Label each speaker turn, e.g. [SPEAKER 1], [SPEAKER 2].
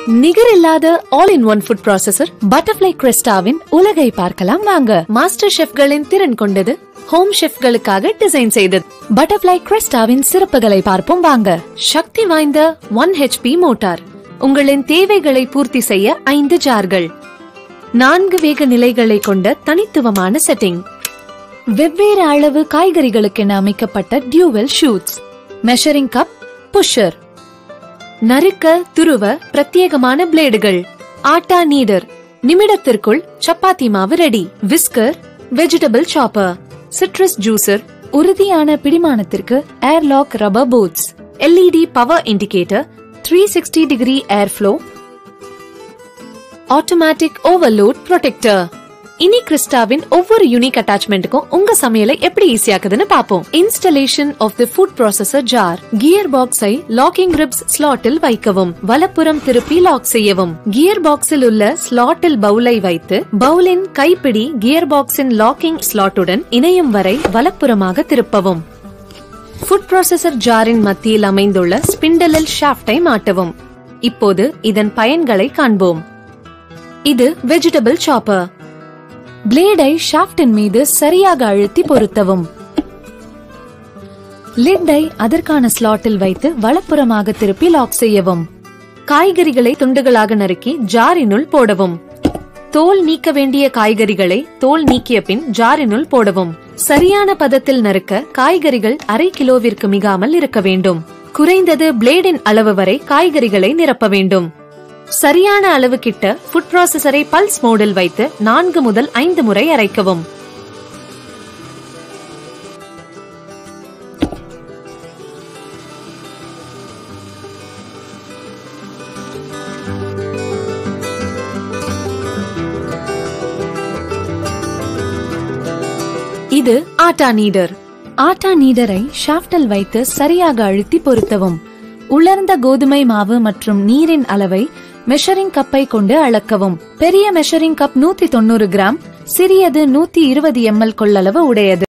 [SPEAKER 1] நிகரில்லாத all in one food processor Butterfly கிறிஸ்டாவின் உலகை பார்க்கலாம் வாங்க மாஸ்டர் ஷெஃப்களின் திறன் கொண்டது ஹோம் ஷெஃப்களுக்காக டிசைன் செய்தது பட்டர்ஃப்ளை கிறிஸ்டாவின் சிறப்புகளை பார்ப்போம் வாங்க சக்தி வாய்ந்த ஒன் ஹெச்பி மோட்டார் உங்களின் தேவைகளை பூர்த்தி செய்ய ஐந்து ஜார்கள் நான்கு வேக நிலைகளை கொண்ட தனித்துவமான செட்டிங் வெவ்வேறு அளவு காய்கறிகளுக்கென அமைக்கப்பட்ட dual chutes measuring cup pusher நறுக்க துருவ பிரத்யேகமான பிளேடுகள் ஆட்டா நீடர் நிமிடத்திற்குள் சப்பாத்தி மாவு ready whisker vegetable chopper citrus juicer உறுதியான பிடிமானத்திற்கு airlock rubber boots LED power indicator three sixty degree air flow automatic overload protector இனி கிறிஸ்டாவின் ஒவ்வொரு யூனிக் அட்டாச்மெண்ட்டுக்கும் உங்க சமையலை எப்படி ஈஸியாக்குதுன்னு பாப்போம் installation of the food processor jar gear பாக்ஸை லாக்கிங் ரிப்ஸ் ஸ்லாட்டில் வைக்கவும் வலப்புறம் திருப்பி லாக் செய்யவும் கியர் பாக்ஸில் உள்ள ஸ்லாட்டில் பவுலை வைத்து பவுலின் கைப்பிடி கியர் பாக்ஸின் லாக்கிங் ஸ்லாட்டுடன் இணையும் வரை வலப்புறமாக திருப்பவும் ஃபுட் ப்ராசஸர் ஜாரின் மத்தியில் அமைந்துள்ள ஸ்பிண்டலில் ஷாஃப்டை மாட்டவும் இப்போது இதன் பயன்களை காண்போம் இது வெஜிடபிள் சாப்பர் பிளேடை ஷாஃப்டின் மீது சரியாக அழுத்தி பொருத்தவும் லிட்டை அதற்கான ஸ்லாட்டில் வைத்து வலப்புறமாக திருப்பி லாக் செய்யவும் காய்கறிகளை துண்டுகளாக நறுக்கி ஜாரினுள் போடவும் தோல் நீக்க வேண்டிய காய்கறிகளை தோல் நீக்கிய பின் ஜாரினுள் போடவும் சரியான பதத்தில் நறுக்க காய்கறிகள் அரை கிலோவிற்கு மிகாமல் இருக்க வேண்டும் குறைந்தது பிளேடின் அளவு வரை காய்கறிகளை நிரப்ப வேண்டும் சரியான அளவு கிட்ட ஃபுட் ப்ராசஸரை பல்ஸ் மோடில் வைத்து நான்கு முதல் ஐந்து முறை அரைக்கவும் இது ஆட்டா நீடர் ஆட்டா நீடரை ஷாஃப்டில் வைத்து சரியாக அழுத்தி பொருத்தவும் உலர்ந்த கோதுமை மாவு மற்றும் நீரின் அளவை மெஷரிங் கப்பை கொண்டு அளக்கவும் பெரிய மெஷரிங் கப் நூத்தி தொண்ணூறு கிராம் சிறியது நூத்தி இருபது எம்எல் கொள்ளளவு உடையது